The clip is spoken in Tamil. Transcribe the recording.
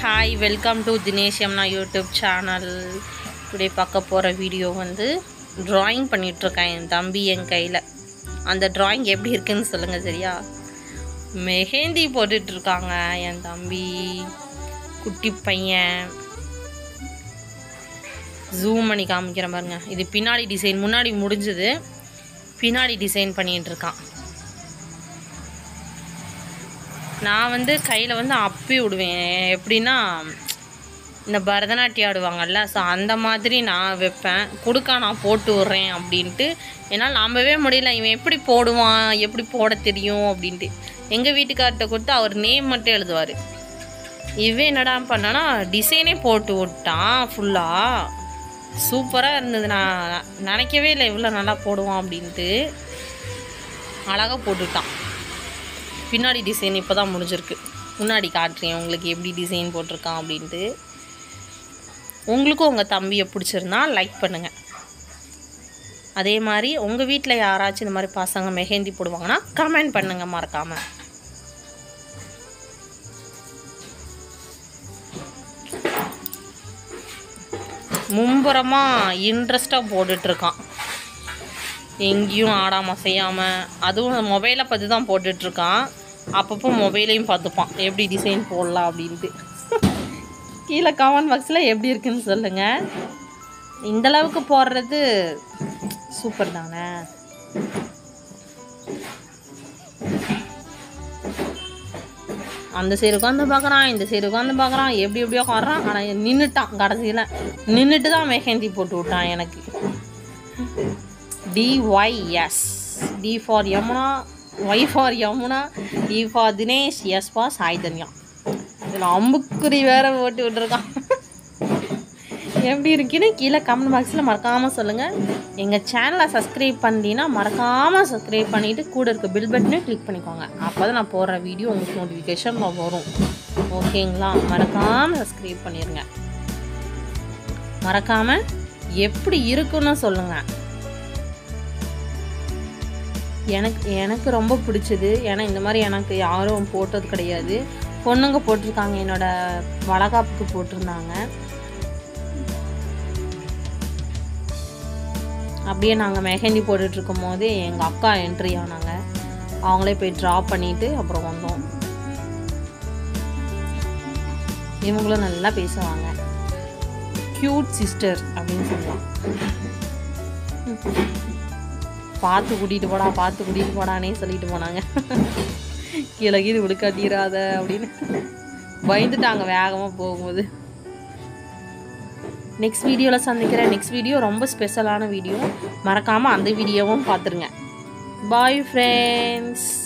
hi welcome to Dinesh Yamuna YouTube channel today பார்க்க போகிற வீடியோ வந்து ட்ராயிங் பண்ணிகிட்ருக்கேன் என் தம்பி என் கையில் அந்த ட்ராயிங் எப்படி இருக்குன்னு சொல்லுங்கள் சரியா மெஹேந்தி போட்டுட்ருக்காங்க என் தம்பி குட்டி பையன் ஜூம் பண்ணி காமிக்கிற பாருங்க இது பின்னாடி டிசைன் முன்னாடி முடிஞ்சது பின்னாடி டிசைன் பண்ணிகிட்டு இருக்கான் நான் வந்து கையில் வந்து அப்பி விடுவேன் எப்படின்னா இந்த பரதநாட்டியம் ஆடுவாங்கல்ல ஸோ அந்த மாதிரி நான் வைப்பேன் கொடுக்கா நான் போட்டு விட்றேன் அப்படின்ட்டு என்னால் நம்பவே முடியல இவன் எப்படி போடுவான் எப்படி போட தெரியும் அப்படின்ட்டு எங்கள் வீட்டுக்கார்ட்ட கொடுத்து அவர் நேம் மட்டும் எழுதுவார் இவன் என்னடா பண்ணானா டிசைனே போட்டு விட்டான் ஃபுல்லாக சூப்பராக இருந்தது நான் நினைக்கவே இல்லை இவ்வளோ நல்லா போடுவான் அப்படின்ட்டு அழகாக போட்டுட்டான் பின்னாடி டிசைன் இப்போ தான் முடிஞ்சிருக்கு முன்னாடி காட்டுறேன் உங்களுக்கு எப்படி டிசைன் போட்டிருக்கான் அப்படின்ட்டு உங்களுக்கும் உங்கள் தம்பியை பிடிச்சிருந்தா லைக் பண்ணுங்கள் அதே மாதிரி உங்கள் வீட்டில் யாராச்சும் இந்த மாதிரி பசங்க மெஹந்தி போடுவாங்கன்னா கமெண்ட் பண்ணுங்கள் மறக்காமல் மும்புறமாக இன்ட்ரெஸ்டாக போட்டுட்ருக்கான் எங்கேயும் ஆடாமல் செய்யாமல் அதுவும் மொபைலை பார்த்து தான் போட்டுட்ருக்கான் அப்பப்போ மொபைலையும் பார்த்துப்பான் எப்படி டிசைன் போடலாம் அப்படின்ட்டு கீழே கமெண்ட் பாக்ஸில் எப்படி இருக்குன்னு சொல்லுங்கள் இந்த அளவுக்கு போடுறது சூப்பர் தானே அந்த சைடு உட்காந்து பார்க்குறான் இந்த சைடு உட்காந்து பார்க்குறான் எப்படி எப்படியோ உட்காடுறான் ஆனால் நின்றுட்டான் கடைசியில் நின்றுட்டு தான் மெஹந்தி போட்டு விட்டான் எனக்கு DYS D for Yamuna Y for Yamuna D for Dinesh S for Chaitanya இதில் அம்புக்குறி வேற போட்டு விட்டுருக்கான் எப்படி இருக்குன்னு கீழே கமெண்ட் பாக்ஸில் மறக்காமல் சொல்லுங்கள் எங்கள் சேனலை சப்ஸ்கிரைப் பண்ணிட்டீங்கன்னா மறக்காமல் சப்ஸ்கிரைப் பண்ணிவிட்டு கூட இருக்க பில் பட்டனையும் கிளிக் பண்ணிக்கோங்க அப்போ தான் நான் போடுற வீடியோ உங்களுக்கு நோட்டிஃபிகேஷன் வரும் ஓகேங்களா மறக்காமல் சப்ஸ்கிரைப் பண்ணிடுங்க மறக்காமல் எப்படி இருக்குன்னு சொல்லுங்கள் எனக்கு எனக்கு ரொம்ப பிடிச்சது ஏன்னா இந்த மாதிரி எனக்கு யாரும் போட்டது கிடையாது பொண்ணுங்க போட்டிருக்காங்க என்னோட வளகாப்புக்கு போட்டிருந்தாங்க அப்படியே நாங்கள் மெஹந்தி போட்டுட்ருக்கும் போது எங்கள் அக்கா என்ட்ரி ஆனாங்க அவங்களே போய் ட்ரா பண்ணிவிட்டு அப்புறம் வந்தோம் இவங்களும் நல்லா பேசுவாங்க க்யூட் சிஸ்டர் அப்படின்னு சொல்லலாம் பார்த்து கூட்டிகிட்டு போடா பார்த்து கூட்டிகிட்டு போடானே சொல்லிட்டு போனாங்க கீழே கீழே விழுக்காட்டிடாத அப்படின்னு பயந்துட்டாங்க வேகமாக போகும்போது நெக்ஸ்ட் வீடியோவில் சந்திக்கிறேன் நெக்ஸ்ட் வீடியோ ரொம்ப ஸ்பெஷலான வீடியோ மறக்காமல் அந்த வீடியோவும் பார்த்துருங்க பாய் ஃப்ரெண்ட்ஸ்